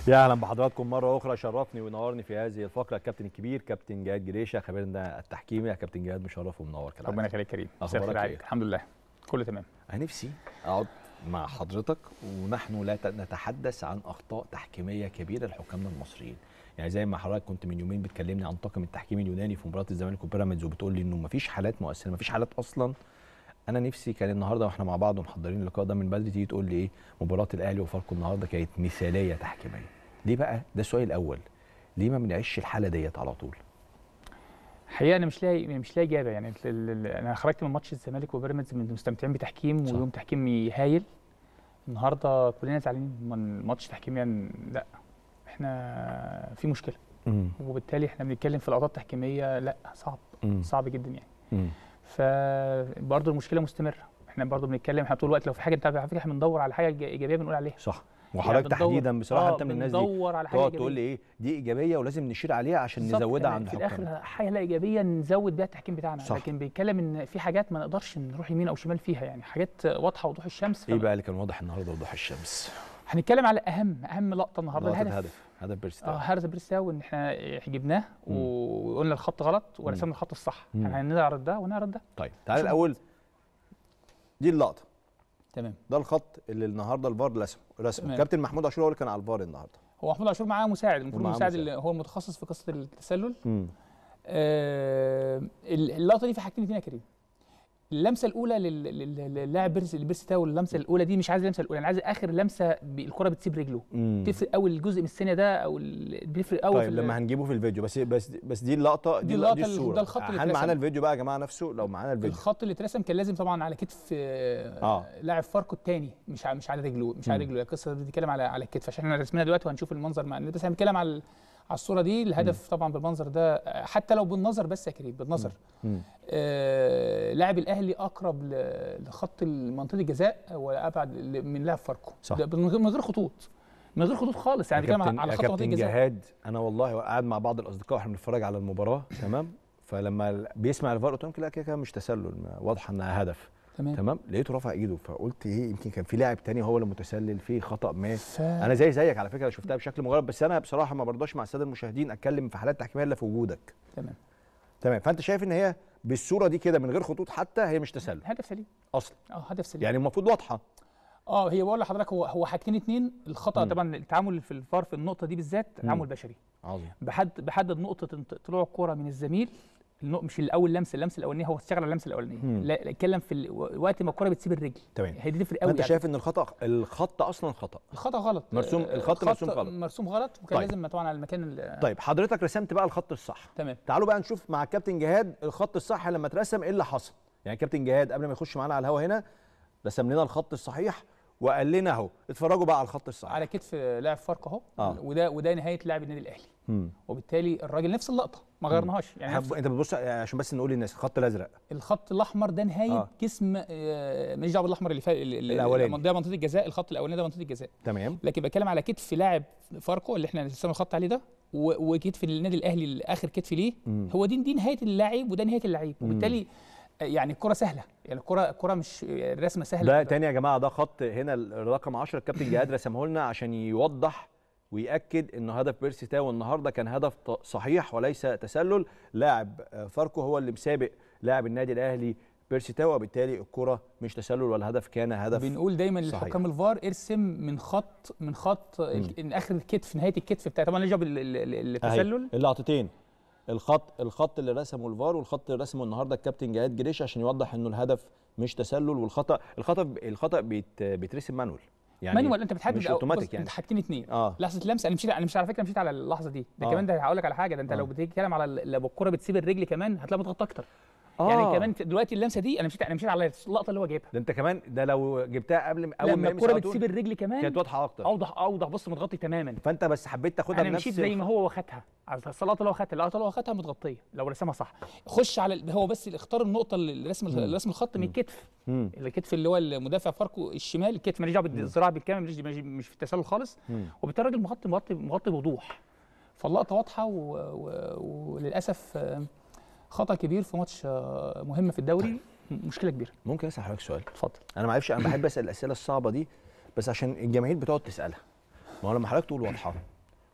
يا اهلا بحضراتكم مره اخرى شرفني ونورني في هذه الفقره الكابتن الكبير كابتن جهاد جريشه خبيرنا التحكيمي يا كابتن جهاد مشرف ومنور كالعاده ربنا يخليك كريم مساء أخبارك الخير إيه؟ عليك الحمد لله كله تمام انا نفسي اقعد مع حضرتك ونحن لا ت- نتحدث عن اخطاء تحكيميه كبيره لحكامنا المصريين يعني زي ما حضرتك كنت من يومين بتكلمني عن طاقم التحكيم اليوناني في مباراه الزمالك وبيراميدز وبتقول لي انه مفيش حالات مؤثره مفيش حالات اصلا انا نفسي كان النهارده واحنا مع بعض ومحضرين اللقاء ده من بدري تيجي تقول لي ايه مباراه الاهلي وفاركو النهارده كانت مثاليه تحكيميه ليه بقى ده السؤال الاول ليه ما بنعيش الحاله ديت على طول الحقيقه انا مش لاقي مش لاقي اجابه يعني ال- ال- ال- انا خرجت من ماتش الزمالك وبيراميدز من مستمتعين بتحكيم صح. ويوم تحكيمي هايل النهارده كلنا زعلانين من ماتش تحكيميا لا احنا في مشكله امم وبالتالي احنا بنتكلم في الاوضاع التحكيميه لا صعب صعب جدا يعني امم فبرضه المشكله مستمره احنا برضه بنتكلم احنا طول الوقت لو في حاجه انت على فكره احنا بندور على حاجه ايجابيه بنقول عليها صح وحضرتك بندور- تحديدا بصراحه آه، انت من الناس دي بندور على حاجه تقعد تقول إيجابية. لي ايه دي ايجابيه ولازم نشير عليها عشان بالظبط، نزودها يعني عند في حكامنا الاخر حاجه لا ايجابيه نزود بيها التحكيم بتاعنا صح. لكن بيتكلم ان في حاجات ما نقدرش نروح يمين او شمال فيها يعني حاجات واضحه وضوح الشمس ايه فما- بقى اللي كان واضح النهارده وضوح الشمس هنتكلم على اهم اهم لقطه النهارده لقطة الهدف هدف هدف بيرستاو اه هدف بريستاو ان احنا جبناه مم. وقلنا الخط غلط ورسمنا الخط الصح مم. يعني هنعرض ده ونعرض ده طيب تعالى شوف. الاول دي اللقطه تمام ده الخط اللي النهارده الفار رسمه رسمه تمام. كابتن محمود عاشور هو اللي كان على الفار النهارده هو محمود عاشور معاه مساعد المفروض ومعاه المساعد مساعد. اللي هو المتخصص في قصه التسلل امم آه اللقطه دي في حاجتين اتنين يا كريم اللمسه الاولى لل- لل- للاعب بيرس البيرس تاو اللمسه الاولى دي مش عايز اللمسه الاولى انا عايز اخر لمسه ب- الكره بتسيب رجله تفرق قوي الجزء من الثانيه ده او ال- بيفرق قوي طيب في ال- لما هنجيبه في الفيديو بس بس بس دي اللقطه دي دي, اللقطة دي اللي- الصوره ده الخط اللي هل اترسم. معانا الفيديو بقى يا جماعه نفسه لو معانا الفيديو الخط اللي اترسم كان لازم طبعا على كتف آه، آه. لاعب فاركو الثاني مش ع- مش على رجله مش على مم. رجله القصه دي بتتكلم على على الكتف عشان احنا رسمينها دلوقتي وهنشوف المنظر مع بس احنا بنتكلم على ال- على الصوره دي الهدف طبعا بالمنظر ده آه، حتى لو بالنظر بس يا كريم بالنظر مم. آه لاعب الاهلي اقرب ل- لخط منطقه الجزاء وابعد ل- من لاعب فاركو صح. ده من غير من غير خطوط من غير خطوط خالص يعني يا بنتكلم كابتن, على يا خط منطقه كابتن الجزاء جهاد انا والله قاعد مع بعض الاصدقاء واحنا بنتفرج على المباراه تمام فلما ال- بيسمع الفار قلت لهم لا كده كده مش تسلل ما- واضحه انها هدف تمام تمام لقيته رافع ايده فقلت ايه يمكن كان في لاعب تاني هو اللي متسلل فيه خطا ما ف... انا زي زيك على فكره شفتها بشكل مجرد بس انا بصراحه ما برضاش مع الساده المشاهدين اتكلم في حالات تحكيميه الا في وجودك تمام تمام فانت شايف ان هي بالصوره دي كده من غير خطوط حتى هي مش تسلل هدف سليم اصلا اه هدف سليم يعني المفروض واضحه اه هي بقول لحضرتك هو هو حاجتين اتنين الخطا مم. طبعا التعامل في الفار في النقطه دي بالذات تعامل بشري عظيم بحد بحدد نقطه انت- طلوع الكره من الزميل النق- مش الاول لمسه اللمسه الاولانيه هو اشتغل على اللمسه الاولانيه مم. لا اتكلم في ال- وقت ما الكره بتسيب الرجل تمام هي دي تفرق قوي فانت شايف ان الخطا الخط اصلا خطا الخطا غلط مرسوم- آه، الخط مرسوم غلط. مرسوم غلط وكان طيب. لازم طبعا على المكان ال- طيب حضرتك رسمت بقى الخط الصح تمام تعالوا بقى نشوف مع الكابتن جهاد الخط الصح لما اترسم ايه اللي حصل يعني كابتن جهاد قبل ما يخش معانا على الهوا هنا رسم لنا الخط الصحيح وقال لنا اهو اتفرجوا بقى على الخط الصحيح على كتف لاعب فاركو اهو آه. وده وده نهايه لاعب النادي الاهلي مم. وبالتالي الراجل نفس اللقطه ما غيرناهاش يعني نفس حب- انت بتبص عشان بس نقول للناس الخط الازرق الخط الاحمر ده نهايه آه. آه. جسم آه، ماليش دعوه بالاحمر اللي فات الأولاني. ده منطقه الجزاء الخط الاولاني ده منطقه الجزاء تمام لكن بتكلم على كتف لاعب فاركو اللي احنا لسه الخط عليه ده و- وكتف النادي الاهلي اخر كتف ليه مم. هو دي دي نهايه اللاعب وده نهايه اللعيب مم. وبالتالي آه، يعني الكره سهله يعني الكره الكره مش الرسمه سهله ده كده. تاني يا جماعه ده خط هنا الرقم 10 الكابتن جهاد رسمه لنا عشان يوضح ويأكد انه هدف بيرسي تاو النهارده كان هدف ط- صحيح وليس تسلل لاعب آه، فاركو هو اللي مسابق لاعب النادي الاهلي بيرسي تاو وبالتالي الكره مش تسلل والهدف كان هدف بنقول دايما صحيح. لحكام الفار ارسم من خط من خط ال- من اخر الكتف نهايه الكتف بتاع طبعا ليه بال- ال- ال- أهي، التسلل اللقطتين الخط الخط اللي رسمه الفار والخط اللي رسمه النهارده الكابتن جهاد جريش عشان يوضح انه الهدف مش تسلل والخطا الخطا الخطا بيت بيترسم مانوال يعني مانوال انت بتحدد مش أو- اوتوماتيك بص، يعني انت حاجتين اتنين اه لحظه لمسه انا مشيت انا مش على فكره مشيت على اللحظه دي ده آه. كمان ده هقول لك على حاجه ده انت آه. لو بتتكلم على ال- لو الكره بتسيب الرجل كمان هتلاقي مضغوط اكتر آه. يعني كمان دلوقتي اللمسه دي انا مشيت انا مشيت على اللقطه اللي هو جايبها ده انت كمان ده لو جبتها قبل ما- اول لما ما يلمس الكره على طول بتسيب الرجل كمان كانت واضحه اكتر اوضح اوضح بص متغطي تماما فانت بس حبيت تاخدها انا بنفس مشيت زي ما هو واخدها على اللقطه اللي هو واخدها اللقطه اللي هو واخدها متغطيه لو رسمها صح خش على ال- هو بس اللي اختار النقطه اللي رسم مم. رسم الخط من الكتف مم. الكتف اللي هو المدافع فاركو الشمال الكتف ماليش دعوه بالزراعه بالكامل ماليش مش- مش في التسلل خالص مم. وبالتالي الراجل مغطي مغطي مغطي بوضوح فاللقطه واضحه و... و... وللاسف آه، خطا كبير في ماتش آه، مهم في الدوري مشكله كبيره ممكن اسال حضرتك سؤال اتفضل انا ما اعرفش انا بحب اسال الاسئله الصعبه دي بس عشان الجماهير بتقعد تسالها ما هو لما حضرتك تقول واضحه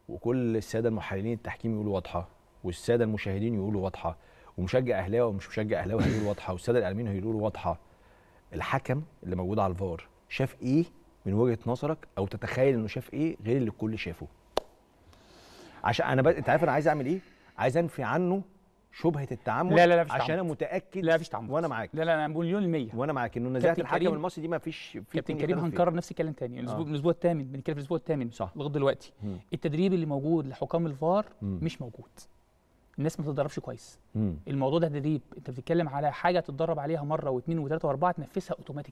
وكل الساده المحللين التحكيم يقولوا واضحه والساده المشاهدين يقولوا واضحه ومشجع اهلاوي ومش مشجع اهلاوي هيقول واضحه والساده الاعلاميين هيقولوا واضحه الحكم اللي موجود على الفار شاف ايه من وجهه نظرك او تتخيل انه شاف ايه غير اللي الكل شافه عشان انا ب... انت عارف انا عايز اعمل ايه عايز انفي عنه شبهه التعمد لا لا لا مفيش عشان انا تعمد. متاكد لا مفيش تعمد وانا معاك لا لا انا مليون المية وانا معاك انه نزاهه كابتن الحكم كريم- المصري دي ما فيش في كابتن اتنين كريم يختلفوا فيها. هنكرر نفس الكلام تاني الاسبوع آه. من الاسبوع الثامن بنتكلم في الاسبوع الثامن صح. لغايه دلوقتي مم. التدريب اللي موجود لحكام الفار مم. مش موجود الناس ما بتتدربش كويس مم. الموضوع ده تدريب انت بتتكلم على حاجه تتدرب عليها مره واثنين وثلاثه واربعه تنفذها اوتوماتيك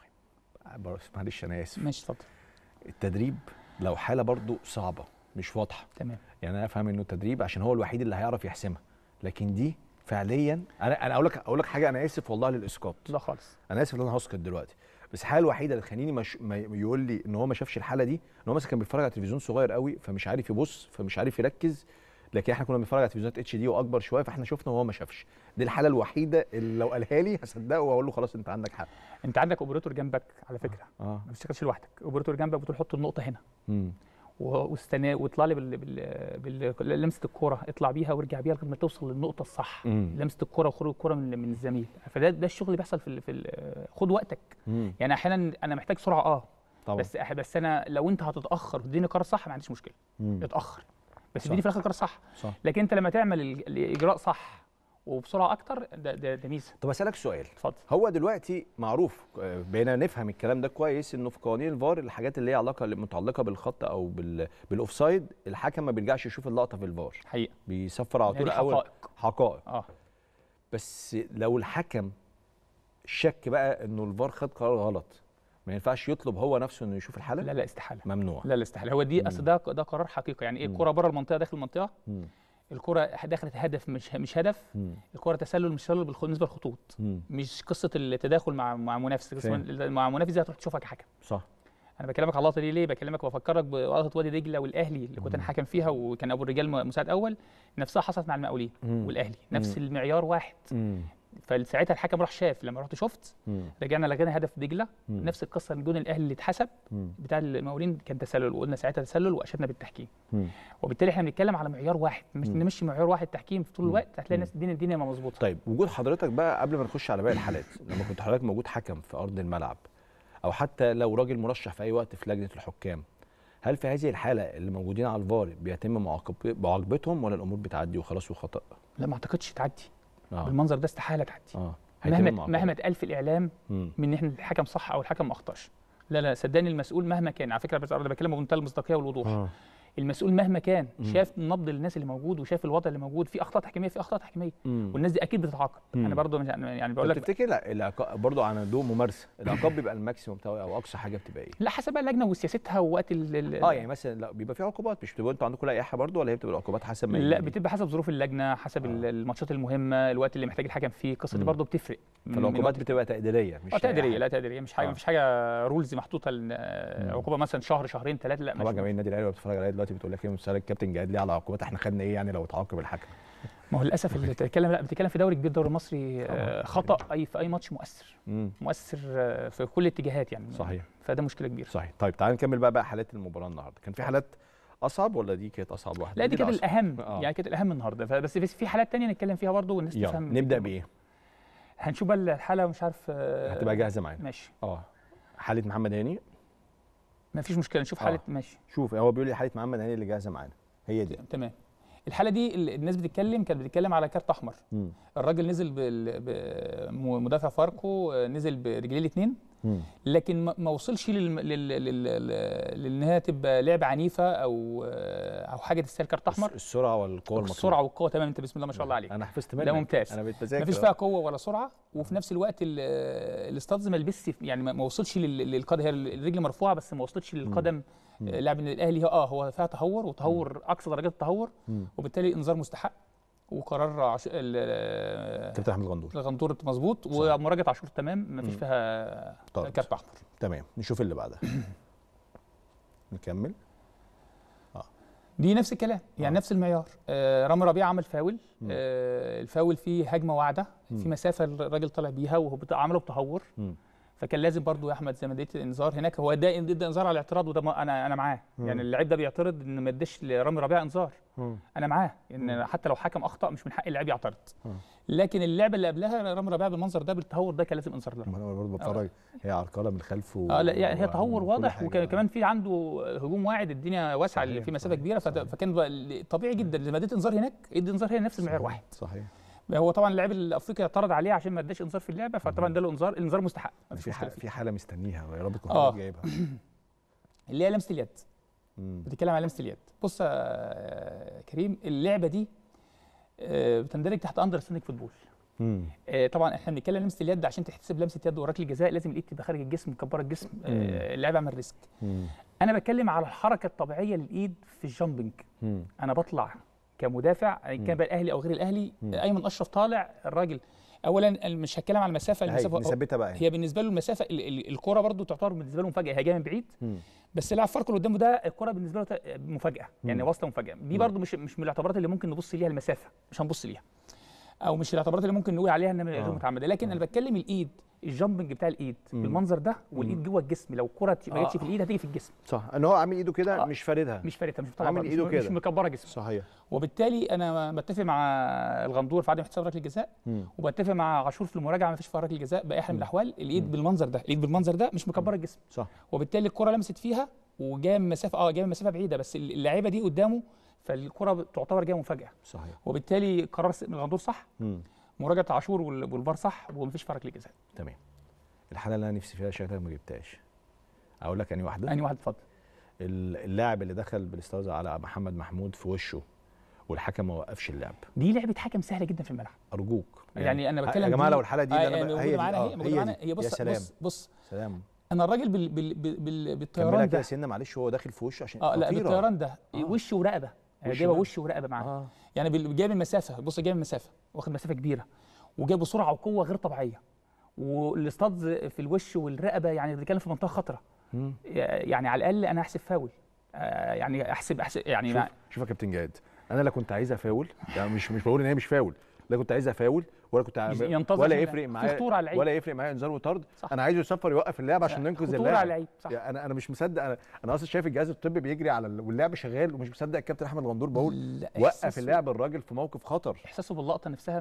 بس معلش انا اسف ماشي اتفضل التدريب لو حاله برضو صعبه مش واضحه تمام يعني انا افهم انه التدريب عشان هو الوحيد اللي هيعرف يحسمها لكن دي فعليا انا انا اقول لك اقول لك حاجه انا اسف والله للاسقاط لا خالص انا اسف ان انا هسقط دلوقتي بس الحاله الوحيده اللي تخليني مش ما يقول لي ان هو ما شافش الحاله دي ان هو مثلا كان بيتفرج على تلفزيون صغير قوي فمش عارف يبص فمش عارف يركز لكن احنا كنا بنتفرج على تلفزيونات اتش دي واكبر شويه فاحنا شفنا وهو ما شافش دي الحاله الوحيده اللي لو قالها لي هصدقه واقول له خلاص انت عندك حق انت عندك اوبريتور جنبك على فكره اه ما بتشتغلش لوحدك اوبريتور جنبك بتقول حط النقطه هنا امم و- واستنى واطلع لي بال... بال... بال... لمسه الكوره اطلع بيها وارجع بيها لغايه ما توصل للنقطه الصح مم. لمسه الكوره وخروج الكوره من من الزميل فده ده الشغل اللي بيحصل في ال... في ال... خد وقتك امم يعني احيانا انا محتاج سرعه اه طبعا بس أح- بس انا لو انت هتتاخر وتديني قرار صح ما عنديش مشكله مم. اتاخر بس صح. اديني في الاخر قرار صح صح لكن انت لما تعمل ال- الاجراء صح وبسرعه اكتر ده ده, ده ميزه طب اسالك سؤال اتفضل هو دلوقتي معروف آه، بقينا نفهم الكلام ده كويس انه في قوانين الفار الحاجات اللي هي علاقه اللي متعلقه بالخط او بال بالاوفسايد الحكم ما بيرجعش يشوف اللقطه في الفار حقيقه بيصفر على دي طول اول حقائق حقائق اه بس لو الحكم شك بقى انه الفار خد قرار غلط ما ينفعش يطلب هو نفسه انه يشوف الحاله لا لا استحاله ممنوع لا لا استحاله هو دي اصل ده ده قرار حقيقي يعني ايه مم. الكره بره المنطقه داخل المنطقه مم. الكره دخلت هدف مش مش هدف مم. الكره تسلل مش تسلل بالخ- بالنسبه للخطوط مم. مش قصه التداخل مع مع منافس قصة فاهم. مع منافس دي هتروح تشوفها كحكم صح انا بكلمك على اللقطه دي ليه بكلمك وافكرك بلقطه وادي دجله والاهلي اللي كنت انا مم. حاكم فيها وكان ابو الرجال م- مساعد اول نفسها حصلت مع المقاولين مم. والاهلي نفس مم. المعيار واحد مم. فساعتها الحكم راح شاف لما رحت شفت مم. رجعنا لغينا هدف دجله مم. نفس القصه الجون الاهلي اللي اتحسب مم. بتاع المقاولين كان تسلل وقلنا ساعتها تسلل واشدنا بالتحكيم مم. وبالتالي احنا بنتكلم على معيار واحد مش مم. نمشي معيار واحد تحكيم في طول مم. الوقت هتلاقي مم. الناس الدنيا الدنيا ما مظبوطه طيب وجود حضرتك بقى قبل ما نخش على باقي الحالات لما كنت حضرتك موجود حكم في ارض الملعب او حتى لو راجل مرشح في اي وقت في لجنه الحكام هل في هذه الحاله اللي موجودين على الفار بيتم معاقب- معاقبتهم ولا الامور بتعدي وخلاص وخطا لا ما اعتقدش تعدي اه بالمنظر ده استحاله تعدي اه هيتم مهما معاقبة. مهما اتقال في الاعلام مم. من ان احنا الحكم صح او الحكم ما اخطاش لا لا صدقني المسؤول مهما كان على فكره بس انا بتكلم بمنتهى المصداقيه والوضوح اه المسؤول مهما كان مم. شاف نبض الناس اللي موجود وشاف الوضع اللي موجود في اخطاء تحكيميه في اخطاء تحكيميه مم. والناس دي اكيد بتتعاقب مم. انا برضو مش يعني بقول طب لك تفتكر لا العقاب برضه عن ضوء ممارسه العقاب بيبقى الماكسيموم بتاعه او اقصى حاجه بتبقى ايه؟ لا حسب بقى اللجنه وسياستها ووقت ال ال- اه يعني مثلا لا بيبقى في عقوبات مش بتبقوا انتوا عندكم لائحه برضه ولا هي بتبقى العقوبات حسب ما لا يجي؟ بتبقى حسب ظروف اللجنه حسب ال- آه. الماتشات المهمه الوقت اللي محتاج الحكم فيه القصه دي مم. برضو بتفرق من- من فالعقوبات وقت- بتبقى تقديريه مش اه تقديريه لائحة. لا تقديريه مش حاجه آه. مفيش حاجه رولز محطوطه ل- آه، مم. عقوبه مثلا شهر شهرين ثلاثه لا طبعا مش جماهير النادي الاهلي بتتفرج عليا دلوقتي بتقول لك ايه مسألة الكابتن جهاد ليه على عقوبات احنا خدنا ايه يعني لو اتعاقب الحكم ما هو للاسف اللي بتتكلم لا بتتكلم في دوري كبير الدوري المصري آه، طبعاً. خطا اي في اي ماتش مؤثر امم مؤثر آه، في كل الاتجاهات يعني صحيح فده مشكله كبيره صحيح طيب تعال نكمل بقى بقى حالات المباراه النهارده كان في حالات اصعب ولا دي كانت اصعب واحده لا دي كانت الأصعب. الاهم آه. يعني كانت الاهم النهارده فبس في- في حالات تانية نتكلم فيها برضه والناس يلا تفهم نبدا بايه هنشوف بقى الحاله مش عارف آه، هتبقى جاهزه معانا ماشي اه حاله محمد هاني ما فيش مشكله نشوف آه. حاله ماشي شوف هو بيقول لي حاله محمد هاني اللي جاهزه معانا هي دي تمام الحاله دي ال- الناس بتتكلم كانت بتتكلم على كارت احمر مم. الراجل نزل بال- بمدافع فاركو آه، نزل برجليه الاثنين مم. لكن ما ما وصلش لل... لل... لل... لل... لانها تبقى لعبه عنيفه او او حاجه تستاهل كارت احمر السرعه والقوه المطلوبه السرعه والقوه تمام انت بسم الله ما شاء الله عليك انا حفظت ده منك ممتاز. انا بقيت بذاكر ما فيش أهو. فيها قوه ولا سرعه وفي نفس الوقت ال- الاستاذ ما لبسش يعني ما ما وصلش لل- للقدم هي الرجل مرفوعه بس ما وصلتش للقدم مم. آه، لاعب النادي الاهلي اه هو فيها تهور وتهور اقصى درجات التهور مم. وبالتالي انذار مستحق وقرار عش... ال- كابتن احمد غندور الغندور مظبوط صح. ومراجعه عاشور تمام ما فيش مم. فيها طرد. كارت احمر تمام نشوف اللي بعدها نكمل دي نفس الكلام يعني آه. نفس المعيار آه رامي ربيعه عمل فاول مم. آه الفاول فيه هجمه واعده مم. في مسافه الراجل طالع بيها وهو بت- عمله بتهور مم. فكان لازم برضو يا احمد زي ما اديت انذار هناك هو ده ادى انذار على الاعتراض وده ما انا انا معاه مم. يعني اللعيب ده بيعترض ان ما اداش لرامي ربيعه انذار مم. انا معاه مم. ان حتى لو حكم اخطا مش من حق اللاعب يعترض مم. لكن اللعبه اللي قبلها رامي ربيعه بالمنظر ده بالتهور ده كان لازم انذار له ما انا برضه بتفرج هي عرقله من خلف و... اه لا يعني هي تهور وكل واضح حاجة. وكمان في عنده هجوم واعد الدنيا واسعه اللي صحيح، في مسافه صحيح، كبيره فت- صحيح. فكان بقى طبيعي جدا لما اديت انذار هناك ادي انذار هنا نفس المعيار صحيح، واحد صحيح هو طبعا اللاعب الافريقي اعترض عليه عشان ما اداش انذار في اللعبه فطبعا ده له انذار الانذار مستحق مفيش في مشكله ح... فيه. في حاله مستنيها يا رب تكون آه. حضرتك جايبها اللي هي لمسه اليد مم. بتتكلم على لمسه اليد بص يا كريم اللعبه دي آه، بتندرج تحت اندر ستاندنج فوتبول مم. آه، طبعا احنا بنتكلم لمسه اليد عشان تحتسب لمسه يد وراك الجزاء لازم الايد تبقى خارج الجسم مكبره الجسم آه، اللاعب عمل ريسك مم. انا بتكلم على الحركه الطبيعيه للايد في الجامبنج مم. انا بطلع كمدافع ان مم. كان بقى الاهلي او غير الاهلي مم. ايمن اشرف طالع الراجل اولا مش هتكلم على المسافه هي المسافه نثبتها بقى هي بالنسبه له المسافه ال- ال- الكره برضو تعتبر بالنسبه له مفاجاه هي جايه من بعيد مم. بس لاعب فاركو اللي قدامه ده الكره بالنسبه له ت- مفاجاه يعني مم. واصله مفاجاه دي مم. برضو مش مش من الاعتبارات اللي ممكن نبص ليها المسافه مش هنبص ليها او مش الاعتبارات اللي ممكن نقول عليها انها غير آه. متعمده لكن انا بتكلم الايد الجامبنج بتاع الايد مم. بالمنظر ده والايد جوه الجسم لو الكره ما جاتش آه. في الايد هتيجي في الجسم صح ان هو عامل ايده كده آه. مش فاردها مش فارقه مش بتطلع عامل بره، إيده مش, مش كده. مكبره جسم صحيح وبالتالي انا بتفق مع الغندور في عدم احتساب ركله الجزاء مم. وبتفق مع عاشور في المراجعه ما فيش فيها ركله جزاء باي حال من الاحوال الايد بالمنظر ده الايد بالمنظر ده مش مكبره الجسم صح وبالتالي الكره لمست فيها وجايه من مسافه اه جايه من مسافه بعيده بس اللعيبه دي قدامه فالكره تعتبر جايه مفاجاه صحيح وبالتالي قرار س- من الغندور صح مم. مراجعه عاشور وال- والفار صح ومفيش فيها ركله جزاء تمام الحاله اللي انا نفسي فيها شكلك ما جبتهاش اقول لك اني واحده انهي واحد اتفضل ال- اللاعب اللي دخل بالاستاذ على محمد محمود في وشه والحكم ما وقفش اللعب دي لعبه حكم سهله جدا في الملعب ارجوك يعني انا بتكلم يا جماعه دي- لو الحاله دي آه، اللي يعني انا ب- موجودة هي دي معانا آه، اهي موجودة هي معانا دي. هي يا بص سلام بص بص سلام انا الراجل بال بال بال بال كملها بالطيران كده ده سنه معلش وهو داخل في وشه عشان اه لا خطيرة. بالطيران ده آه. وش ورقبه يعني وش جايبه ورقبة. وش ورقبه معاه اه يعني بال- جايب المسافه بص جايب المسافه واخد مسافه كبيره وجايب بسرعه وقوه غير طبيعيه والاستاذ في الوش والرقبه يعني بنتكلم في منطقه خطره مم. يعني على الاقل انا احسب فاول آه، يعني احسب احسب يعني شوف مع- شوف يا كابتن جاد انا لا كنت عايزها فاول يعني مش مش بقول ان هي مش فاول لا كنت عايزها فاول ولا كنت عايز ينتظر ولا عشان يفرق في معايا خطورة على اللعيب. ولا يفرق معايا انذار وطرد صح. انا عايزه يصفر يوقف اللعب عشان ننقذ خطوره اللاعب على اللعيب صح يعني انا انا مش مصدق انا انا اصلا شايف الجهاز الطبي بيجري على ال... واللعب شغال ومش مصدق الكابتن احمد غندور بقول لا، وقف إحساسه- اللاعب الراجل في موقف خطر احساسه باللقطه نفسها م-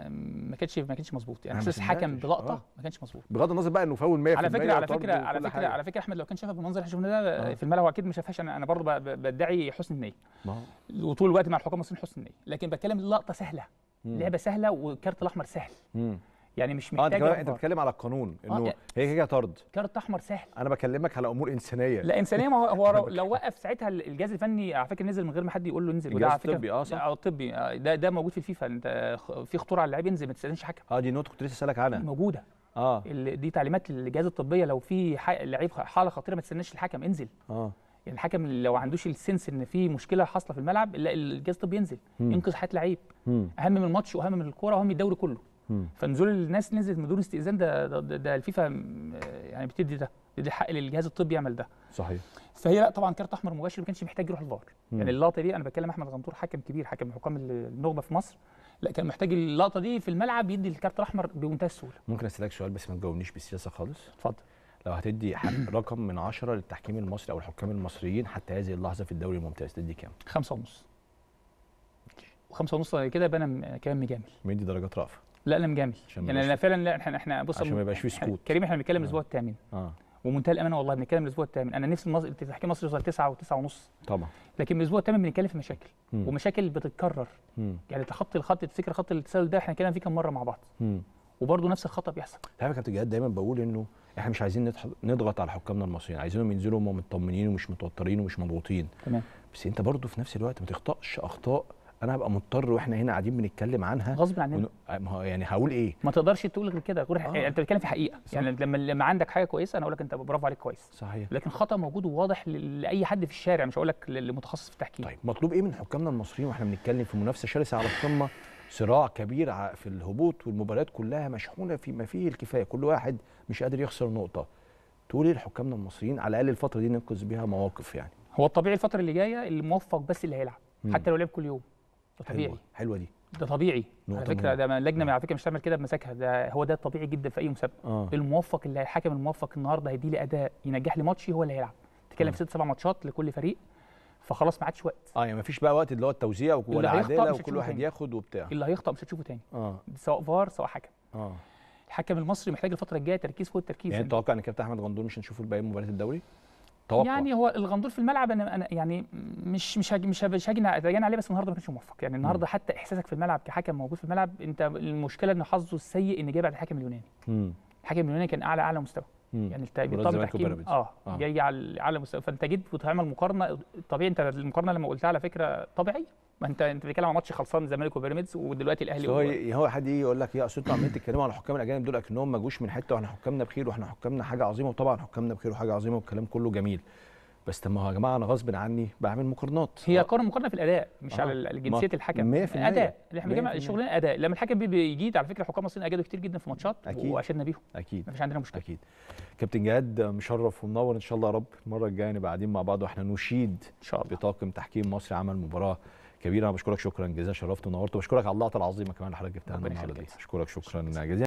ما كانش ما كانش مظبوط يعني أنا ما احساس حكم سمعتش. بلقطه آه. ما كانش مظبوط بغض النظر بقى انه فاول 100% على فكره على وطرد فكره على وكل فكره حاجة. على فكره احمد لو كان شافها بالمنظر اللي احنا شفناه ده آه. في الملعب هو اكيد ما شافهاش انا انا برضه ب- ب- بدعي حسن النيه ما هو. وطول الوقت مع الحكام المصريين حسن النيه لكن بتكلم اللقطه سهله مم. لعبه سهله والكارت الاحمر سهل مم. يعني مش اه انت محتاجه كمان انت فار. بتتكلم على القانون انه آه. هي كده طرد كارت احمر سهل انا بكلمك على امور انسانيه لا انسانيه ما هو, هو لو- لو وقف ساعتها الجهاز الفني على فكره نزل من غير ما حد يقول له انزل وده الجهاز على فكره الطبي، آه، صح. اه الطبي آه، ده ده موجود في الفيفا انت خ- في خطوره على اللاعب ينزل ما تستاذنش حكم اه دي نقطه كنت لسه اسالك عنها موجوده اه ال- دي تعليمات الجهاز الطبيه لو في ح- لعيب خ- حاله خطيره ما تستناش الحكم انزل اه يعني الحكم لو ما عندوش السنس ان في مشكله حاصله في الملعب لا الجهاز الطبي ينزل مم. ينقذ حياه لعيب مم. اهم من الماتش واهم من الكوره واهم من الدوري كله مم. فنزول الناس نزلت من دون استئذان ده ده, ده, ده الفيفا م- آه، يعني بتدي ده بتدي حق للجهاز الطبي يعمل ده صحيح فهي لا طبعا كارت احمر مباشر ما كانش محتاج يروح الفار مم. يعني اللقطه دي انا بتكلم احمد غندور حكم كبير حكم من حكام النخبه في مصر لا كان محتاج اللقطه دي في الملعب يدي الكارت الاحمر بمنتهى السهوله ممكن اسالك سؤال بس ما تجاوبنيش بالسياسه خالص اتفضل لو هتدي حق رقم من عشرة للتحكيم المصري او الحكام المصريين حتى هذه اللحظه في الدوري الممتاز تدي كام؟ خمسة ونص وخمسة ونص كده يبقى انا م- كمان مجامل مدي درجات رأفة لا انا مجامل عشان ما يعني يبقاش- انا فعلا لا احنا احنا بص عشان ما يبقاش فيه إحنا- سكوت. كريم احنا بنتكلم آه. الاسبوع الثامن اه ومنتهى الامانه والله بنتكلم الاسبوع الثامن انا نفسي المص... التحكيم المصري يوصل تسعة وتسعة ونص طبعا لكن من الاسبوع الثامن بنتكلم في مشاكل مم. ومشاكل بتتكرر مم. يعني تخطي الخط تفتكر خط التسلل ده احنا كده فيه كام مره مع بعض مم. وبرضه نفس الخطا بيحصل تعرف يا كابتن جهاد دايما بقول انه احنا مش عايزين نضح- نضغط على حكامنا المصريين عايزينهم ينزلوا هم مطمنين ومش متوترين ومش مضغوطين تمام بس انت برضه في نفس الوقت ما تخطاش اخطاء انا هبقى مضطر واحنا هنا قاعدين بنتكلم عنها غصب عننا ون... ما هو يعني هقول ايه ما تقدرش تقول غير كده غير آه. يعني انت بتتكلم في حقيقه صح. يعني لما لما عندك حاجه كويسه انا اقول لك انت برافو عليك كويس صحيح لكن خطا موجود وواضح ل- لاي حد في الشارع مش هقول لك للمتخصص في التحكيم طيب مطلوب ايه من حكامنا المصريين واحنا بنتكلم في منافسه شرسه على القمه صراع كبير ع- في الهبوط والمباريات كلها مشحونه فيما فيه الكفايه كل واحد مش قادر يخسر نقطه تقول ايه لحكامنا المصريين على الاقل الفتره دي ننقذ بيها مواقف يعني هو الطبيعي الفتره اللي جايه اللي موفق بس اللي هيلعب مم. حتى لو لعب كل يوم ده طبيعي حلوه حلوه دي ده طبيعي على نقطة فكره مهمة. ده ما- اللجنه على فكره مش هتعمل كده بمساكها ده هو ده طبيعي جدا في اي مسابقه اه الموفق اللي الحكم الموفق النهارده هيدي لي اداء ينجح لي ماتشي هو اللي هيلعب تتكلم آه. في ست سبع ماتشات لكل فريق فخلاص ما عادش وقت اه يعني مفيش بقى وقت اللي هو التوزيع اللي ولا هيخطأ عداله مش وكل هتشوفه واحد تاني. ياخد وبتاع اللي هيخطأ مش هتشوفه تاني اه سواء فار سواء حكم اه الحكم المصري محتاج الفتره الجايه تركيز فوق التركيز يعني انت تتوقع ان كابتن احمد غندور مش هنشوفه في باقي مباريات الدوري؟ توقع يعني هو الغندور في الملعب انا انا يعني مش مش هاجي مش هاجي مش هاجي هاجي عليه بس النهارده ما كانش موفق يعني النهارده حتى احساسك في الملعب كحكم موجود في الملعب انت المشكله ان حظه السيء ان جاي بعد الحكم اليوناني امم الحكم اليوناني كان اعلى اعلى مستوى امم يعني الت- مباراة بيطبق الزمالك تحكيم وبيراميدز. اه, آه. جاي على اعلى مستوى فانت جيت وتعمل مقارنه طبيعي انت المقارنه لما قلتها على فكره طبيعي ما انت انت بتتكلم عن ماتش خلصان الزمالك وبيراميدز ودلوقتي بس الاهلي هو و- ي- هو حد يجي يقول لك يا اصل انتوا عمالين تتكلموا على الحكام الاجانب دول اكنهم ما جوش من حته واحنا حكامنا بخير واحنا حكامنا حاجه عظيمه وطبعا حكامنا بخير وحاجه عظيمه والكلام كله جميل بس طب ما هو يا جماعه انا غصب عني بعمل مقارنات هي قارن مقارنه في الاداء مش آه. على ال- جنسيه ما- الحكم 100% اداء اللي احنا 100% بنتكلم شغلنا اداء لما الحكم بي- بيجيد على فكره حكام مصريين اجادوا كتير جدا في ماتشات أكيد. واشدنا بيهم اكيد مفيش عندنا مشكله اكيد كابتن جهاد مشرف ومنور ان شاء الله يا رب المره الجايه نبقى قاعدين مع بعض واحنا نشيد ان شاء الله بطاقم تحكيم مصري عمل مباراه كبيره انا بشكرك شكرا جزيلا شرفت ونورت وبشكرك على اللقطه العظيمه كمان اللي حضرتك جبتها لنا ربنا النهارده دي يخليك. اشكرك شكرا جزيلا